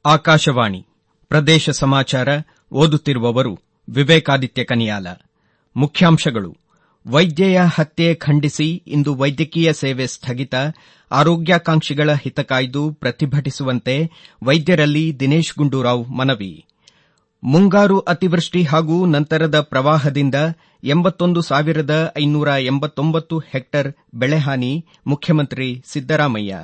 ಆಕಾಶವಾಣಿ ಪ್ರದೇಶ ಸಮಾಚಾರ ಓದುತ್ತಿರುವವರು ವಿವೇಕಾದಿತ್ಯ ಕನಿಯಾಲ ಮುಖ್ಯಾಂಶಗಳು ವೈದ್ಯೆಯ ಹತ್ಯೆ ಖಂಡಿಸಿ ಇಂದು ವೈದ್ಯಕೀಯ ಸೇವೆ ಸ್ಥಗಿತ ಆರೋಗ್ಯಾಕಾಂಕ್ಷಿಗಳ ಹಿತ ಕಾಯ್ದು ಪ್ರತಿಭಟಿಸುವಂತೆ ವೈದ್ಯರಲ್ಲಿ ದಿನೇಶ್ ಗುಂಡೂರಾವ್ ಮನವಿ ಮುಂಗಾರು ಅತಿವೃಷ್ಟಿ ಹಾಗೂ ನಂತರದ ಪ್ರವಾಹದಿಂದ ಎಂಬತ್ತೊಂದು ಸಾವಿರದ ಐನೂರ ಎಂಬತ್ತೊಂಬತ್ತು ಹೆಕ್ಟೇರ್ ಬೆಳೆಹಾನಿ ಮುಖ್ಯಮಂತ್ರಿ ಸಿದ್ದರಾಮಯ್ಯ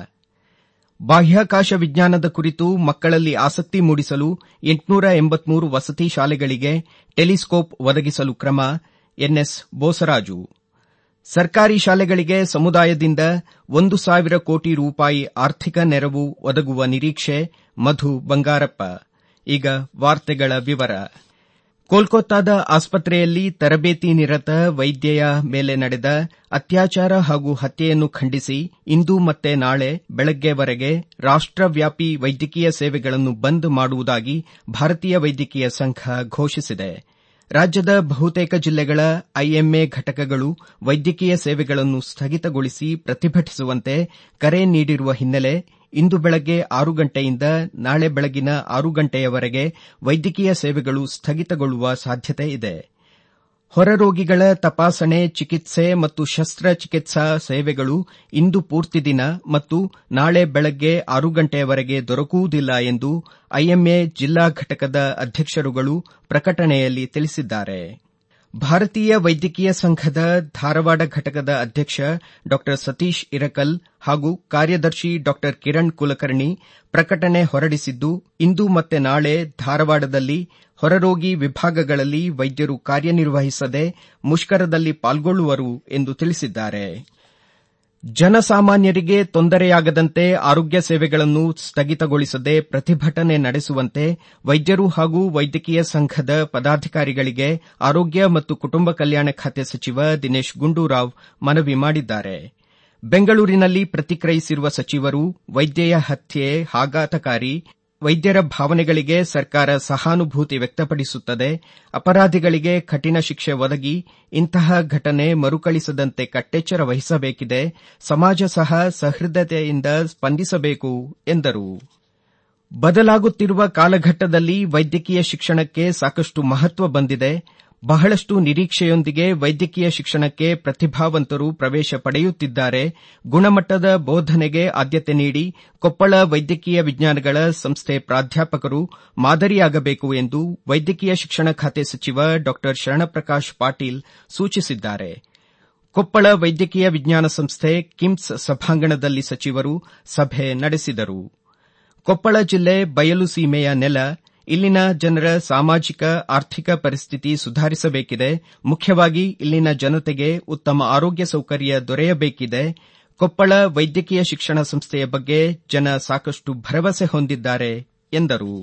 ಬಾಹ್ಯಾಕಾಶ ವಿಜ್ಞಾನದ ಕುರಿತು ಮಕ್ಕಳಲ್ಲಿ ಆಸಕ್ತಿ ಮೂಡಿಸಲು ಎಂಟುನೂರ ಎಂಬತ್ಮೂರು ವಸತಿ ಶಾಲೆಗಳಿಗೆ ಟೆಲಿಸ್ಕೋಪ್ ಒದಗಿಸಲು ಕ್ರಮ ಎನ್ಎಸ್ ಬೋಸರಾಜು ಸರ್ಕಾರಿ ಶಾಲೆಗಳಿಗೆ ಸಮುದಾಯದಿಂದ ಒಂದು ಸಾವಿರ ಕೋಟಿ ರೂಪಾಯಿ ಆರ್ಥಿಕ ನೆರವು ಒದಗುವ ನಿರೀಕ್ಷೆ ಮಧು ಬಂಗಾರಪ್ಪ ಈಗ ವಾರ್ತೆಗಳ ವಿವರ ಕೋಲ್ಕತ್ತಾದ ಆಸ್ಪತ್ರೆಯಲ್ಲಿ ತರಬೇತಿ ನಿರತ ವೈದ್ಯೆಯ ಮೇಲೆ ನಡೆದ ಅತ್ಯಾಚಾರ ಹಾಗೂ ಹತ್ಯೆಯನ್ನು ಖಂಡಿಸಿ ಇಂದು ಮತ್ತೆ ನಾಳೆ ಬೆಳಗ್ಗೆವರೆಗೆ ರಾಷ್ಟವ್ಯಾಪಿ ವೈದ್ಯಕೀಯ ಸೇವೆಗಳನ್ನು ಬಂದ್ ಮಾಡುವುದಾಗಿ ಭಾರತೀಯ ವೈದ್ಯಕೀಯ ಸಂಘ ಘೋಷಿಸಿದೆ ರಾಜ್ಯದ ಬಹುತೇಕ ಜಿಲ್ಲೆಗಳ ಐಎಂಎ ಘಟಕಗಳು ವೈದ್ಯಕೀಯ ಸೇವೆಗಳನ್ನು ಸ್ಥಗಿತಗೊಳಿಸಿ ಪ್ರತಿಭಟಿಸುವಂತೆ ಕರೆ ನೀಡಿರುವ ಹಿನ್ನೆಲೆ ಇಂದು ಬೆಳಗ್ಗೆ ಆರು ಗಂಟೆಯಿಂದ ನಾಳೆ ಬೆಳಗಿನ ಆರು ಗಂಟೆಯವರೆಗೆ ವೈದ್ಯಕೀಯ ಸೇವೆಗಳು ಸ್ಥಗಿತಗೊಳ್ಳುವ ಸಾಧ್ಯತೆ ಇದೆ ಹೊರರೋಗಿಗಳ ತಪಾಸಣೆ ಚಿಕಿತ್ಸೆ ಮತ್ತು ಶಸ್ತ್ರಚಿಕಿತ್ಸಾ ಸೇವೆಗಳು ಇಂದು ಪೂರ್ತಿ ದಿನ ಮತ್ತು ನಾಳೆ ಬೆಳಗ್ಗೆ ಆರು ಗಂಟೆಯವರೆಗೆ ದೊರಕುವುದಿಲ್ಲ ಎಂದು ಐಎಂಎ ಜಿಲ್ಲಾ ಘಟಕದ ಅಧ್ಯಕ್ಷರುಗಳು ಪ್ರಕಟಣೆಯಲ್ಲಿ ತಿಳಿಸಿದ್ದಾರೆ ಭಾರತೀಯ ವೈದ್ಯಕೀಯ ಸಂಘದ ಧಾರವಾಡ ಘಟಕದ ಅಧ್ಯಕ್ಷ ಡಾ ಸತೀಶ್ ಇರಕಲ್ ಹಾಗೂ ಕಾರ್ಯದರ್ಶಿ ಡಾ ಕಿರಣ್ ಕುಲಕರ್ಣಿ ಪ್ರಕಟಣೆ ಹೊರಡಿಸಿದ್ದು ಇಂದು ಮತ್ತೆ ನಾಳೆ ಧಾರವಾಡದಲ್ಲಿ ಹೊರರೋಗಿ ವಿಭಾಗಗಳಲ್ಲಿ ವೈದ್ಯರು ಕಾರ್ಯನಿರ್ವಹಿಸದೆ ಮುಷ್ಕರದಲ್ಲಿ ಪಾಲ್ಗೊಳ್ಳುವರು ಎಂದು ತಿಳಿಸಿದ್ದಾರೆ ಜನಸಾಮಾನ್ಯರಿಗೆ ತೊಂದರೆಯಾಗದಂತೆ ಆರೋಗ್ಯ ಸೇವೆಗಳನ್ನು ಸ್ಥಗಿತಗೊಳಿಸದೆ ಪ್ರತಿಭಟನೆ ನಡೆಸುವಂತೆ ವೈದ್ಯರು ಹಾಗೂ ವೈದ್ಯಕೀಯ ಸಂಘದ ಪದಾಧಿಕಾರಿಗಳಿಗೆ ಆರೋಗ್ಯ ಮತ್ತು ಕುಟುಂಬ ಕಲ್ಯಾಣ ಖಾತೆ ಸಚಿವ ದಿನೇಶ್ ಗುಂಡೂರಾವ್ ಮನವಿ ಮಾಡಿದ್ದಾರೆ ಬೆಂಗಳೂರಿನಲ್ಲಿ ಪ್ರತಿಕ್ರಿಯಿಸಿರುವ ಸಚಿವರು ವೈದ್ಯೆಯ ಹತ್ಯೆ ಆಘಾತಕಾರಿ ವೈದ್ಯರ ಭಾವನೆಗಳಿಗೆ ಸರ್ಕಾರ ಸಹಾನುಭೂತಿ ವ್ಯಕ್ತಪಡಿಸುತ್ತದೆ ಅಪರಾಧಿಗಳಿಗೆ ಕಠಿಣ ಶಿಕ್ಷೆ ಒದಗಿ ಇಂತಹ ಘಟನೆ ಮರುಕಳಿಸದಂತೆ ಕಟ್ಟೆಚ್ಚರ ವಹಿಸಬೇಕಿದೆ ಸಮಾಜ ಸಹ ಸಹೃದಯತೆಯಿಂದ ಸ್ಪಂದಿಸಬೇಕು ಎಂದರು ಬದಲಾಗುತ್ತಿರುವ ಕಾಲಘಟ್ಟದಲ್ಲಿ ವೈದ್ಯಕೀಯ ಶಿಕ್ಷಣಕ್ಕೆ ಸಾಕಷ್ಟು ಮಹತ್ವ ಬಂದಿದೆ ಬಹಳಷ್ಟು ನಿರೀಕ್ಷೆಯೊಂದಿಗೆ ವೈದ್ಯಕೀಯ ಶಿಕ್ಷಣಕ್ಕೆ ಪ್ರತಿಭಾವಂತರು ಪ್ರವೇಶ ಪಡೆಯುತ್ತಿದ್ದಾರೆ ಗುಣಮಟ್ಟದ ಬೋಧನೆಗೆ ಆದ್ಯತೆ ನೀಡಿ ಕೊಪ್ಪಳ ವೈದ್ಯಕೀಯ ವಿಜ್ಞಾನಗಳ ಸಂಸ್ಥೆ ಪ್ರಾಧ್ಯಾಪಕರು ಮಾದರಿಯಾಗಬೇಕು ಎಂದು ವೈದ್ಯಕೀಯ ಶಿಕ್ಷಣ ಖಾತೆ ಸಚಿವ ಡಾ ಶರಣಪ್ರಕಾಶ್ ಪಾಟೀಲ್ ಸೂಚಿಸಿದ್ದಾರೆ ಕೊಪ್ಪಳ ವೈದ್ಯಕೀಯ ವಿಜ್ಞಾನ ಸಂಸ್ಥೆ ಕಿಮ್ಸ್ ಸಭಾಂಗಣದಲ್ಲಿ ಸಚಿವರು ಸಭೆ ನಡೆಸಿದರು ಕೊಪ್ಪಳ ಜಿಲ್ಲೆ ಬಯಲು ಸೀಮೆಯ ನೆಲ ಇಲ್ಲಿನ ಜನರ ಸಾಮಾಜಿಕ ಆರ್ಥಿಕ ಪರಿಸ್ಥಿತಿ ಸುಧಾರಿಸಬೇಕಿದೆ ಮುಖ್ಯವಾಗಿ ಇಲ್ಲಿನ ಜನತೆಗೆ ಉತ್ತಮ ಆರೋಗ್ಯ ಸೌಕರ್ಯ ದೊರೆಯಬೇಕಿದೆ ಕೊಪ್ಪಳ ವೈದ್ಯಕೀಯ ಶಿಕ್ಷಣ ಸಂಸ್ಥೆಯ ಬಗ್ಗೆ ಜನ ಸಾಕಷ್ಟು ಭರವಸೆ ಹೊಂದಿದ್ದಾರೆ ಎಂದರು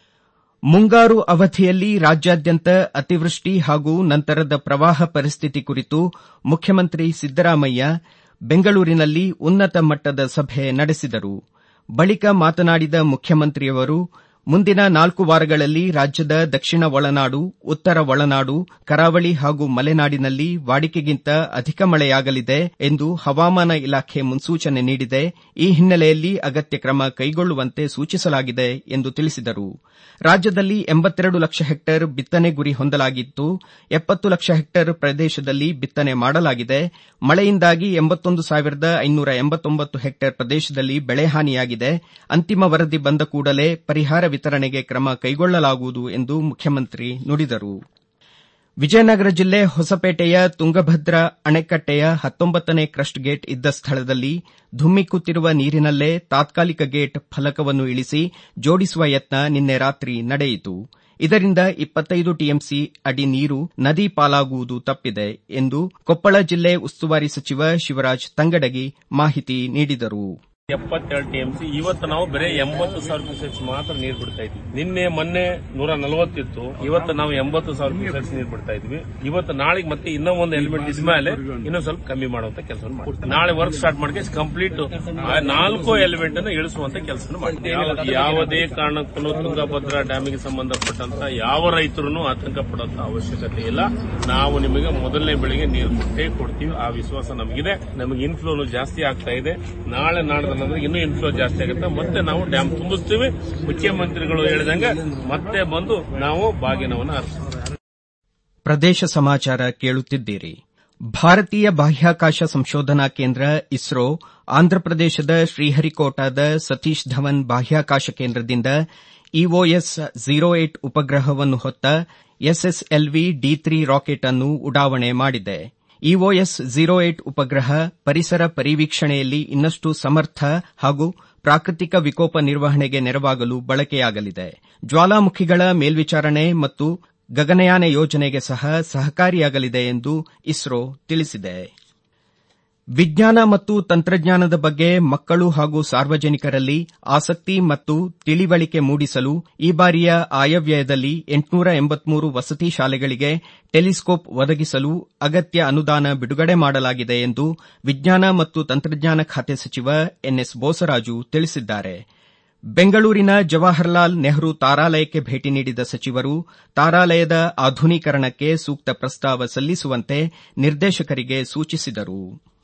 ಮುಂಗಾರು ಅವಧಿಯಲ್ಲಿ ರಾಜ್ಯಾದ್ಯಂತ ಅತಿವೃಷ್ಟಿ ಹಾಗೂ ನಂತರದ ಪ್ರವಾಹ ಪರಿಸ್ಥಿತಿ ಕುರಿತು ಮುಖ್ಯಮಂತ್ರಿ ಸಿದ್ದರಾಮಯ್ಯ ಬೆಂಗಳೂರಿನಲ್ಲಿ ಉನ್ನತ ಮಟ್ಟದ ಸಭೆ ನಡೆಸಿದರು ಬಳಿಕ ಮಾತನಾಡಿದ ಮುಖ್ಯಮಂತ್ರಿಯವರು ಮುಂದಿನ ನಾಲ್ಕು ವಾರಗಳಲ್ಲಿ ರಾಜ್ಯದ ದಕ್ಷಿಣ ಒಳನಾಡು ಉತ್ತರ ಒಳನಾಡು ಕರಾವಳಿ ಹಾಗೂ ಮಲೆನಾಡಿನಲ್ಲಿ ವಾಡಿಕೆಗಿಂತ ಅಧಿಕ ಮಳೆಯಾಗಲಿದೆ ಎಂದು ಹವಾಮಾನ ಇಲಾಖೆ ಮುನ್ಸೂಚನೆ ನೀಡಿದೆ ಈ ಹಿನ್ನೆಲೆಯಲ್ಲಿ ಅಗತ್ಯ ಕ್ರಮ ಕೈಗೊಳ್ಳುವಂತೆ ಸೂಚಿಸಲಾಗಿದೆ ಎಂದು ತಿಳಿಸಿದರು ರಾಜ್ಯದಲ್ಲಿ ಎಂಬತ್ತೆರಡು ಲಕ್ಷ ಹೆಕ್ಟೇರ್ ಬಿತ್ತನೆ ಗುರಿ ಹೊಂದಲಾಗಿತ್ತು ಎಪ್ಪತ್ತು ಲಕ್ಷ ಹೆಕ್ಟೇರ್ ಪ್ರದೇಶದಲ್ಲಿ ಬಿತ್ತನೆ ಮಾಡಲಾಗಿದೆ ಮಳೆಯಿಂದಾಗಿ ಎಂಬತ್ತೊಂದು ಸಾವಿರದ ಐನೂರ ಎಂಬತ್ತೊಂಬತ್ತು ಹೆಕ್ಟೇರ್ ಪ್ರದೇಶದಲ್ಲಿ ಬೆಳೆ ಹಾನಿಯಾಗಿದೆ ಅಂತಿಮ ವರದಿ ಬಂದ ಕೂಡಲೇ ಪರಿಹಾರ ವಿತರಣೆಗೆ ಕ್ರಮ ಕೈಗೊಳ್ಳಲಾಗುವುದು ಎಂದು ಮುಖ್ಯಮಂತ್ರಿ ನುಡಿದರು ವಿಜಯನಗರ ಜಿಲ್ಲೆ ಹೊಸಪೇಟೆಯ ತುಂಗಭದ್ರಾ ಅಣೆಕಟ್ಟೆಯ ಹತ್ತೊಂಬತ್ತನೇ ಕ್ರಸ್ಟ್ ಗೇಟ್ ಇದ್ದ ಸ್ಥಳದಲ್ಲಿ ಧುಮ್ಮಿಕ್ಕುತ್ತಿರುವ ನೀರಿನಲ್ಲೇ ತಾತ್ಕಾಲಿಕ ಗೇಟ್ ಫಲಕವನ್ನು ಇಳಿಸಿ ಜೋಡಿಸುವ ಯತ್ನ ನಿನ್ನೆ ರಾತ್ರಿ ನಡೆಯಿತು ಇದರಿಂದ ಇಪ್ಪತ್ತೈದು ಟಿಎಂಸಿ ಅಡಿ ನೀರು ನದಿ ಪಾಲಾಗುವುದು ತಪ್ಪಿದೆ ಎಂದು ಕೊಪ್ಪಳ ಜಿಲ್ಲೆ ಉಸ್ತುವಾರಿ ಸಚಿವ ಶಿವರಾಜ್ ತಂಗಡಗಿ ಮಾಹಿತಿ ನೀಡಿದರು ಎಪ್ಪತ್ತೆರಡು ಟಿಎಂಸಿ ಇವತ್ತು ನಾವು ಬರೀ ಎಂಬತ್ತು ಸಾವಿರ ಕ್ಯೂಸೆಕ್ಸ್ ಮಾತ್ರ ನೀರು ಬಿಡ್ತಾ ಇದ್ವಿ ನಿನ್ನೆ ಮೊನ್ನೆ ನೂರ ನಲವತ್ತಿತ್ತು ಇವತ್ತು ನಾವು ಎಂಬತ್ತು ಸಾವಿರ ಕ್ಯೂಸೆಕ್ಸ್ ನೀರು ಬಿಡ್ತಾ ಇದ್ವಿ ಇವತ್ತು ನಾಳೆಗೆ ಮತ್ತೆ ಇನ್ನೂ ಒಂದು ಎಲಿಮೆಂಟ್ ಇದ್ಮೇಲೆ ಇನ್ನೂ ಸ್ವಲ್ಪ ಕಮ್ಮಿ ಮಾಡುವಂತ ಕೆಲಸ ಮಾಡ್ತೀವಿ ನಾಳೆ ವರ್ಕ್ ಸ್ಟಾರ್ಟ್ ಮಾಡಿ ಕಂಪ್ಲೀಟ್ ನಾಲ್ಕು ಎಲಿಮೆಂಟ್ ಅನ್ನು ಇಳಿಸುವಂತ ಕೆಲಸ ಮಾಡ್ತೀವಿ ಯಾವುದೇ ಕಾರಣಕ್ಕೂ ತುಂಗಭದ್ರಾ ಡ್ಯಾಮಿಗೆ ಸಂಬಂಧಪಟ್ಟಂತ ಯಾವ ರೈತರು ಆತಂಕ ಪಡುವಂತ ಅವಶ್ಯಕತೆ ಇಲ್ಲ ನಾವು ನಿಮಗೆ ಮೊದಲನೇ ಬೆಳೆಗೆ ನೀರು ಕೊಟ್ಟೇ ಕೊಡ್ತೀವಿ ಆ ವಿಶ್ವಾಸ ನಮಗಿದೆ ನಮಗೆ ಇನ್ಫ್ಲೋನು ಜಾಸ್ತಿ ಆಗ್ತಾ ಇದೆ ನಾಳೆ ನಾಡ್ದು ಅನ್ನೋದ್ರೆ ಇನ್ನೂ ಇನ್ಫ್ಲೋ ಜಾಸ್ತಿ ಆಗುತ್ತೆ ಮತ್ತೆ ನಾವು ಡ್ಯಾಮ್ ತುಂಬಿಸ್ತೀವಿ ಮುಖ್ಯಮಂತ್ರಿಗಳು ಹೇಳಿದಂಗೆ ಮತ್ತೆ ಬಂದು ನಾವು ಬಾಗಿನವನ್ನು ಹರಿಸ್ತೀವಿ ಪ್ರದೇಶ ಸಮಾಚಾರ ಕೇಳುತ್ತಿದ್ದೀರಿ ಭಾರತೀಯ ಬಾಹ್ಯಾಕಾಶ ಸಂಶೋಧನಾ ಕೇಂದ್ರ ಇಸ್ರೋ ಆಂಧ್ರಪ್ರದೇಶದ ಶ್ರೀಹರಿಕೋಟಾದ ಸತೀಶ್ ಧವನ್ ಬಾಹ್ಯಾಕಾಶ ಕೇಂದ್ರದಿಂದ ಇಒಎಸ್ ಝೀರೋ ಏಟ್ ಉಪಗ್ರಹವನ್ನು ಹೊತ್ತ ಎಸ್ಎಸ್ಎಲ್ವಿ ಡಿ ತ್ರೀ ರಾಕೆಟ್ ಅನ್ನು ಉಡಾವಣೆ ಮಾಡಿದೆ ಇಒಎಸ್ ಝೀರೋ ಏಟ್ ಉಪಗ್ರಹ ಪರಿಸರ ಪರಿವೀಕ್ಷಣೆಯಲ್ಲಿ ಇನ್ನಷ್ಟು ಸಮರ್ಥ ಹಾಗೂ ಪ್ರಾಕೃತಿಕ ವಿಕೋಪ ನಿರ್ವಹಣೆಗೆ ನೆರವಾಗಲು ಬಳಕೆಯಾಗಲಿದೆ ಜ್ವಾಲಾಮುಖಿಗಳ ಮೇಲ್ವಿಚಾರಣೆ ಮತ್ತು ಗಗನಯಾನ ಯೋಜನೆಗೆ ಸಹ ಸಹಕಾರಿಯಾಗಲಿದೆ ಎಂದು ಇಸ್ರೋ ತಿಳಿಸಿದೆ ವಿಜ್ಞಾನ ಮತ್ತು ತಂತ್ರಜ್ಞಾನದ ಬಗ್ಗೆ ಮಕ್ಕಳು ಹಾಗೂ ಸಾರ್ವಜನಿಕರಲ್ಲಿ ಆಸಕ್ತಿ ಮತ್ತು ತಿಳಿವಳಿಕೆ ಮೂಡಿಸಲು ಈ ಬಾರಿಯ ಆಯವ್ಯಯದಲ್ಲಿ ಎಂಟುನೂರ ಎಂಬತ್ಮೂರು ವಸತಿ ಶಾಲೆಗಳಿಗೆ ಟೆಲಿಸ್ಕೋಪ್ ಒದಗಿಸಲು ಅಗತ್ಯ ಅನುದಾನ ಬಿಡುಗಡೆ ಮಾಡಲಾಗಿದೆ ಎಂದು ವಿಜ್ಞಾನ ಮತ್ತು ತಂತ್ರಜ್ಞಾನ ಖಾತೆ ಸಚಿವ ಎನ್ಎಸ್ ಬೋಸರಾಜು ತಿಳಿಸಿದ್ದಾರೆ ಬೆಂಗಳೂರಿನ ಜವಾಹರಲಾಲ್ ನೆಹರು ತಾರಾಲಯಕ್ಕೆ ಭೇಟಿ ನೀಡಿದ ಸಚಿವರು ತಾರಾಲಯದ ಆಧುನೀಕರಣಕ್ಕೆ ಸೂಕ್ತ ಪ್ರಸ್ತಾವ ಸಲ್ಲಿಸುವಂತೆ ನಿರ್ದೇಶಕರಿಗೆ ಸೂಚಿಸಿದರು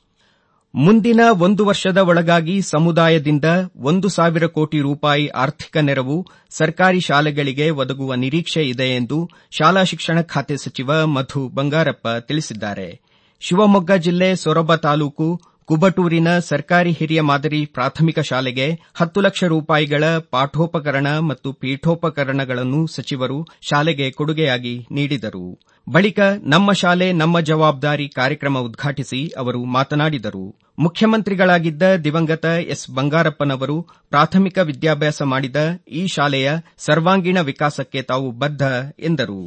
ಮುಂದಿನ ಒಂದು ವರ್ಷದ ಒಳಗಾಗಿ ಸಮುದಾಯದಿಂದ ಒಂದು ಸಾವಿರ ಕೋಟಿ ರೂಪಾಯಿ ಆರ್ಥಿಕ ನೆರವು ಸರ್ಕಾರಿ ಶಾಲೆಗಳಿಗೆ ಒದಗುವ ನಿರೀಕ್ಷೆ ಇದೆ ಎಂದು ಶಾಲಾ ಶಿಕ್ಷಣ ಖಾತೆ ಸಚಿವ ಮಧು ಬಂಗಾರಪ್ಪ ತಿಳಿಸಿದ್ದಾರೆ ಶಿವಮೊಗ್ಗ ಜಿಲ್ಲೆ ಸೊರಬ ತಾಲೂಕು ಕುಬಟೂರಿನ ಸರ್ಕಾರಿ ಹಿರಿಯ ಮಾದರಿ ಪ್ರಾಥಮಿಕ ಶಾಲೆಗೆ ಹತ್ತು ಲಕ್ಷ ರೂಪಾಯಿಗಳ ಪಾಠೋಪಕರಣ ಮತ್ತು ಪೀಠೋಪಕರಣಗಳನ್ನು ಸಚಿವರು ಶಾಲೆಗೆ ಕೊಡುಗೆಯಾಗಿ ನೀಡಿದರು ಬಳಿಕ ನಮ್ಮ ಶಾಲೆ ನಮ್ಮ ಜವಾಬ್ದಾರಿ ಕಾರ್ಯಕ್ರಮ ಉದ್ಘಾಟಿಸಿ ಅವರು ಮಾತನಾಡಿದರು ಮುಖ್ಯಮಂತ್ರಿಗಳಾಗಿದ್ದ ದಿವಂಗತ ಎಸ್ ಬಂಗಾರಪ್ಪನವರು ಪ್ರಾಥಮಿಕ ವಿದ್ಯಾಭ್ಯಾಸ ಮಾಡಿದ ಈ ಶಾಲೆಯ ಸರ್ವಾಂಗೀಣ ವಿಕಾಸಕ್ಕೆ ತಾವು ಬದ್ಧ ಎಂದರು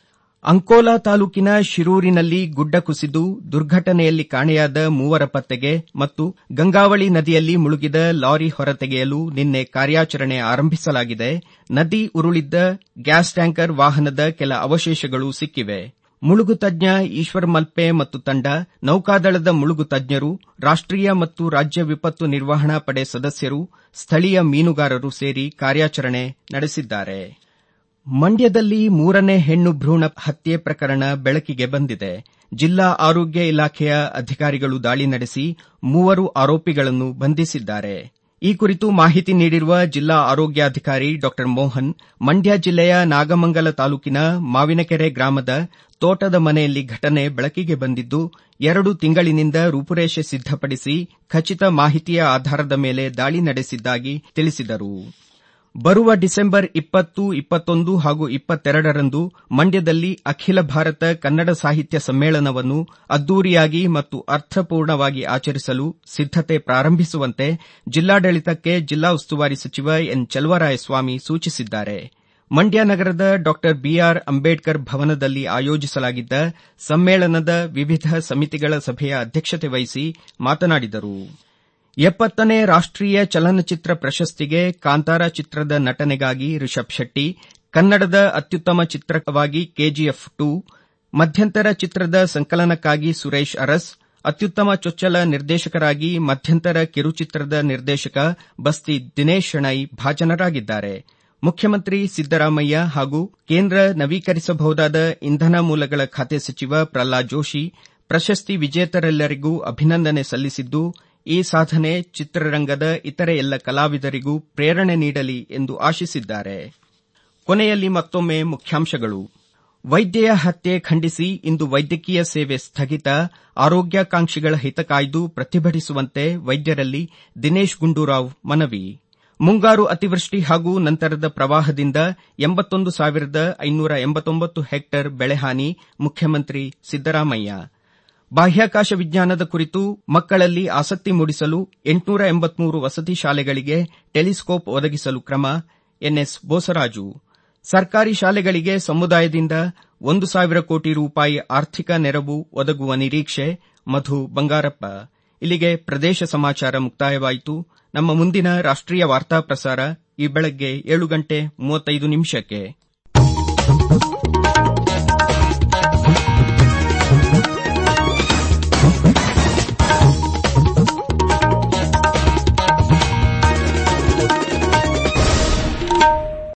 ಅಂಕೋಲಾ ತಾಲೂಕಿನ ಶಿರೂರಿನಲ್ಲಿ ಗುಡ್ಡ ಕುಸಿದು ದುರ್ಘಟನೆಯಲ್ಲಿ ಕಾಣೆಯಾದ ಮೂವರ ಪತ್ತೆಗೆ ಮತ್ತು ಗಂಗಾವಳಿ ನದಿಯಲ್ಲಿ ಮುಳುಗಿದ ಲಾರಿ ಹೊರತೆಗೆಯಲು ನಿನ್ನೆ ಕಾರ್ಯಾಚರಣೆ ಆರಂಭಿಸಲಾಗಿದೆ ನದಿ ಉರುಳಿದ್ದ ಗ್ಯಾಸ್ ಟ್ಯಾಂಕರ್ ವಾಹನದ ಕೆಲ ಅವಶೇಷಗಳು ಸಿಕ್ಕಿವೆ ಮುಳುಗು ತಜ್ಞ ಈಶ್ವರ್ ಮಲ್ಪೆ ಮತ್ತು ತಂಡ ನೌಕಾದಳದ ಮುಳುಗು ತಜ್ಞರು ರಾಷ್ಟೀಯ ಮತ್ತು ರಾಜ್ಯ ವಿಪತ್ತು ನಿರ್ವಹಣಾ ಪಡೆ ಸದಸ್ಯರು ಸ್ಥಳೀಯ ಮೀನುಗಾರರು ಸೇರಿ ಕಾರ್ಯಾಚರಣೆ ನಡೆಸಿದ್ದಾರೆ ಮಂಡ್ಯದಲ್ಲಿ ಮೂರನೇ ಹೆಣ್ಣು ಭ್ರೂಣ ಹತ್ಯೆ ಪ್ರಕರಣ ಬೆಳಕಿಗೆ ಬಂದಿದೆ ಜಿಲ್ಲಾ ಆರೋಗ್ಯ ಇಲಾಖೆಯ ಅಧಿಕಾರಿಗಳು ದಾಳಿ ನಡೆಸಿ ಮೂವರು ಆರೋಪಿಗಳನ್ನು ಬಂಧಿಸಿದ್ದಾರೆ ಈ ಕುರಿತು ಮಾಹಿತಿ ನೀಡಿರುವ ಜಿಲ್ಲಾ ಆರೋಗ್ಯಾಧಿಕಾರಿ ಡಾ ಮೋಹನ್ ಮಂಡ್ಯ ಜಿಲ್ಲೆಯ ನಾಗಮಂಗಲ ತಾಲೂಕಿನ ಮಾವಿನಕೆರೆ ಗ್ರಾಮದ ತೋಟದ ಮನೆಯಲ್ಲಿ ಘಟನೆ ಬೆಳಕಿಗೆ ಬಂದಿದ್ದು ಎರಡು ತಿಂಗಳಿನಿಂದ ರೂಪುರೇಷೆ ಸಿದ್ದಪಡಿಸಿ ಖಚಿತ ಮಾಹಿತಿಯ ಆಧಾರದ ಮೇಲೆ ದಾಳಿ ನಡೆಸಿದ್ದಾಗಿ ತಿಳಿಸಿದರು ಬರುವ ಡಿಸೆಂಬರ್ ಇಪ್ಪತ್ತು ಇಪ್ಪತ್ತೊಂದು ಹಾಗೂ ಇಪ್ಪತ್ತೆರಡರಂದು ಮಂಡ್ಯದಲ್ಲಿ ಅಖಿಲ ಭಾರತ ಕನ್ನಡ ಸಾಹಿತ್ಯ ಸಮ್ಮೇಳನವನ್ನು ಅದ್ದೂರಿಯಾಗಿ ಮತ್ತು ಅರ್ಥಪೂರ್ಣವಾಗಿ ಆಚರಿಸಲು ಸಿದ್ದತೆ ಪ್ರಾರಂಭಿಸುವಂತೆ ಜಿಲ್ಲಾಡಳಿತಕ್ಕೆ ಜಿಲ್ಲಾ ಉಸ್ತುವಾರಿ ಸಚಿವ ಎನ್ ಚಲುವರಾಯಸ್ವಾಮಿ ಸೂಚಿಸಿದ್ದಾರೆ ಮಂಡ್ಯ ನಗರದ ಡಾ ಬಿಆರ್ ಅಂಬೇಡ್ಕರ್ ಭವನದಲ್ಲಿ ಆಯೋಜಿಸಲಾಗಿದ್ದ ಸಮ್ಮೇಳನದ ವಿವಿಧ ಸಮಿತಿಗಳ ಸಭೆಯ ಅಧ್ಯಕ್ಷತೆ ವಹಿಸಿ ಮಾತನಾಡಿದರು ಎಪ್ಪತ್ತನೇ ರಾಷ್ಟೀಯ ಚಲನಚಿತ್ರ ಪ್ರಶಸ್ತಿಗೆ ಕಾಂತಾರ ಚಿತ್ರದ ನಟನೆಗಾಗಿ ರಿಷಬ್ ಶೆಟ್ಟಿ ಕನ್ನಡದ ಅತ್ಯುತ್ತಮ ಚಿತ್ರವಾಗಿ ಕೆಜಿಎಫ್ ಟು ಮಧ್ಯಂತರ ಚಿತ್ರದ ಸಂಕಲನಕ್ಕಾಗಿ ಸುರೇಶ್ ಅರಸ್ ಅತ್ಯುತ್ತಮ ಚೊಚ್ಚಲ ನಿರ್ದೇಶಕರಾಗಿ ಮಧ್ಯಂತರ ಕಿರುಚಿತ್ರದ ನಿರ್ದೇಶಕ ಬಸ್ತಿ ದಿನೇಶ್ ಶೆಣೈ ಭಾಜನರಾಗಿದ್ದಾರೆ ಮುಖ್ಯಮಂತ್ರಿ ಸಿದ್ದರಾಮಯ್ಯ ಹಾಗೂ ಕೇಂದ್ರ ನವೀಕರಿಸಬಹುದಾದ ಇಂಧನ ಮೂಲಗಳ ಖಾತೆ ಸಚಿವ ಪ್ರಹ್ಲಾದ್ ಜೋಶಿ ಪ್ರಶಸ್ತಿ ವಿಜೇತರೆಲ್ಲರಿಗೂ ಅಭಿನಂದನೆ ಸಲ್ಲಿಸಿದ್ದು ಈ ಸಾಧನೆ ಚಿತ್ರರಂಗದ ಇತರೆ ಎಲ್ಲ ಕಲಾವಿದರಿಗೂ ಪ್ರೇರಣೆ ನೀಡಲಿ ಎಂದು ಆಶಿಸಿದ್ದಾರೆ ಕೊನೆಯಲ್ಲಿ ಮತ್ತೊಮ್ಮೆ ಮುಖ್ಯಾಂಶಗಳು ವೈದ್ಯೆಯ ಹತ್ಯೆ ಖಂಡಿಸಿ ಇಂದು ವೈದ್ಯಕೀಯ ಸೇವೆ ಸ್ಥಗಿತ ಆರೋಗ್ಯಾಕಾಂಕ್ಷಿಗಳ ಹಿತ ಕಾಯ್ದು ಪ್ರತಿಭಟಿಸುವಂತೆ ವೈದ್ಯರಲ್ಲಿ ದಿನೇಶ್ ಗುಂಡೂರಾವ್ ಮನವಿ ಮುಂಗಾರು ಅತಿವೃಷ್ಟಿ ಹಾಗೂ ನಂತರದ ಪ್ರವಾಹದಿಂದ ಎಂಬತ್ತೊಂದು ಸಾವಿರದ ಐನೂರ ಎಂಬತ್ತೊಂಬತ್ತು ಹೆಕ್ಟೇರ್ ಬೆಳೆಹಾನಿ ಮುಖ್ಯಮಂತ್ರಿ ಸಿದ್ದರಾಮಯ್ಯ ಬಾಹ್ಯಾಕಾಶ ವಿಜ್ಞಾನದ ಕುರಿತು ಮಕ್ಕಳಲ್ಲಿ ಆಸಕ್ತಿ ಮೂಡಿಸಲು ಎಂಟುನೂರ ಎಂಬತ್ಮೂರು ವಸತಿ ಶಾಲೆಗಳಿಗೆ ಟೆಲಿಸ್ಕೋಪ್ ಒದಗಿಸಲು ಕ್ರಮ ಎನ್ಎಸ್ ಬೋಸರಾಜು ಸರ್ಕಾರಿ ಶಾಲೆಗಳಿಗೆ ಸಮುದಾಯದಿಂದ ಒಂದು ಸಾವಿರ ಕೋಟಿ ರೂಪಾಯಿ ಆರ್ಥಿಕ ನೆರವು ಒದಗುವ ನಿರೀಕ್ಷೆ ಮಧು ಬಂಗಾರಪ್ಪ ಇಲ್ಲಿಗೆ ಪ್ರದೇಶ ಸಮಾಚಾರ ಮುಕ್ತಾಯವಾಯಿತು ನಮ್ಮ ಮುಂದಿನ ರಾಷ್ಟೀಯ ವಾರ್ತಾ ಪ್ರಸಾರ ಈ ಬೆಳಗ್ಗೆ ಏಳು ಗಂಟೆ ಮೂವತ್ತೈದು ನಿಮಿಷಕ್ಕೆ